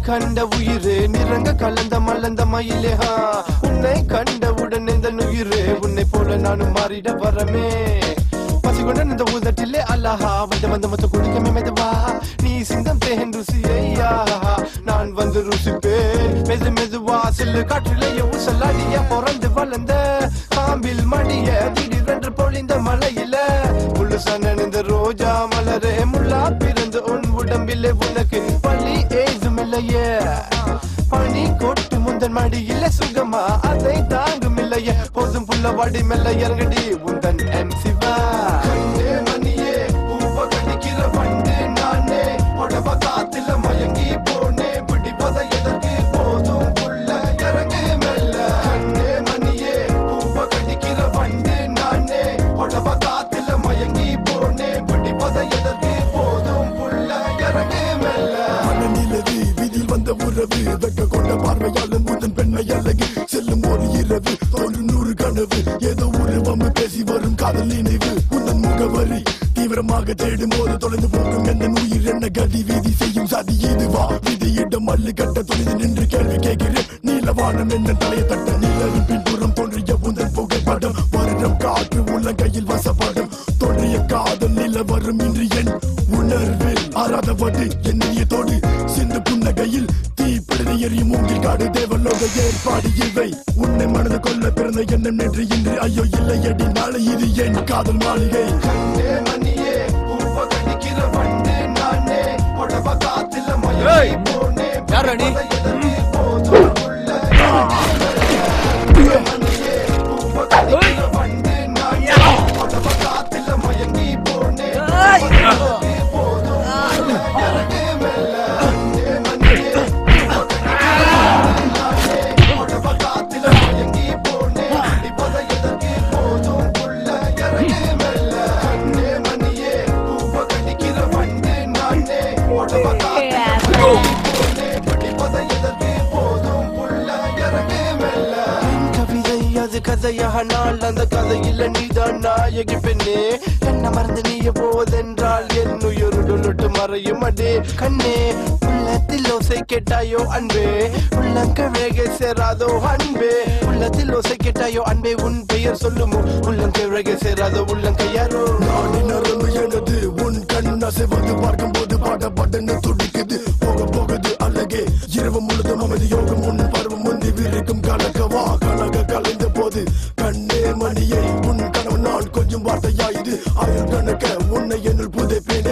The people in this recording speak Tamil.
கண்ட உயிரே நிறங்க கலந்த மலர்ந்த மயிலே ஹா உன்னை கண்டவுடன் இந்த உயிரே உன்னை போல நானும் மாறிட வரமே பசிகொண்ட இந்த உதட்டிலே அல்லாஹா வந்து வந்து மொத்த குடிக்கமே மெதுவா நீ சிந்தம் தேன் ருசியையா நான் வந்து ருசிப்பேன் மெது மெதுவா செல்லு காற்றிலேயே ஊசலாடிய பிறந்து வளர்ந்த காம்பில் மடிய திடீரென்று பொழிந்த மலையில முழுசான இந்த ரோஜா மலரே முள்ளா பிறந்து உன் உடம்பிலே உனக்கு பள்ளி ஏதும் இல்லையே பனி கொட்டு முந்தன் மடியில சுகமா அதை தாங்கும் இல்லையே போதும் புள்ள வாடி மெல்ல இறங்கடி உந்தன் எம் சிவா கண்ணே மணியே பூவ கடிக்கிற வண்டு நானே உடம்ப காத்துல மயங்கி போனே பிடிப்பத எதற்கு போதும் புள்ள இறங்கு மெல்ல கண்ணே மணியே பூவ கடிக்கிற வண்டு நானே உடம்ப காத்துல மயங்கி போனே பிடிப்பத எதற்கு போதும் புள்ள இறங்கு மெல்ல மனநிலவு விதில் வந்த உறவு வெக்க கொண்ட பார்வையால் முதன் பெண்ணை அழகு செல்லும் ஒரு இரவு ஒரு நூறு கனவு ஏதோ உருவம் பேசி வரும் காதல் நினைவு உந்தன் முகவரி தீவிரமாக தேடும் போது தொலைந்து போகும் எந்த உயிர் என்ன கதி வீதி செய்யும் சதி இதுவா விதியிடம் மல்லு கட்ட தொலைந்து நின்று கேள்வி கேட்கிறேன் நீலவானம் என்ன தலையை தட்ட நிலவின் பின்புறம் தோன்றிய உந்தன் புகைப்படம் வருடம் காற்று உள்ளங்கையில் வசப்படும் தோன்றிய காதல் நில வரும் இன்று என் உணர்வில் ஆறாதவடு என் நிலையத்தோடு சிந்து புன்னகையில் தீப்பிடிதை எரியும் மூங்கில் காடு தேவலோக ஏற்பாடு இவை உன்னை மனது கொள்ள பிறந்த எண்ணம் நேற்று இன்று ஐயோ இல்லை அடி நாளை இது என் காதல் மாளிகை கண்ணே மணியே பூவ கடிக்கிற வண்டு நானே உடம்ப காத்துல மயங்கி ஏய், போனே யார்ரா நீ? எதற்கு போதும் புள்ள கண்ணே மணியே பூவ கடிக்கிற வண்டு நானே உடம்ப காத்துல மயங்கி போனே எதற்கு போதும் புள்ள இறங்கு மெல்ல கண்ணே மணியே பூவ கடிக்கிற வண்டு நானே உடம்ப காத்துல மயங்கி போனே பிடிப்பத எதற்கு போதும் புள்ள இறங்கு மெல்ல கண்ணே மணியே பூவ கடிக்கிற வண்டு நானே உடம்ப காத்துல போனே பிடிப்பத எதற்கு போதும் புள்ள இறங்கு மெல்ல கவிதை அது கதையானால் அந்த கதையில் நீதான் நாயகி பெண்ணே என்ன மறந்து நீய போதென்றால் என் உயிருடுலுட்டு மறையும் அடே கண்ணே உள்ளத்தில் ஓசை கேட்டாயோ அன்பே உள்ளங்க வேக சேராதோ அன்பே உள்ளத்தில் ஓசை கேட்டாயோ அன்பே உன் பெயர் சொல்லுமோ உள்ளங்க வேக சேராதோ உள்ளங்கையாரோ நாடி நரம்பு எனது உன் கண் அசைவது பார்க்கும் போது பாட பட்டன்னு துடிக்குது போக போகுது அழகே இரவு முழுதும் அமைதி யோகம் உன் பருவம் முந்தி விரிக்கும் கலக்கவா கனக கலைந்த போது கண்ணே மணியை உன் கனவு நான் கொஞ்சம் வார்த்தையா இது ஆயுள் கணக்க உன்னை என்னுள் புதைப்பேன்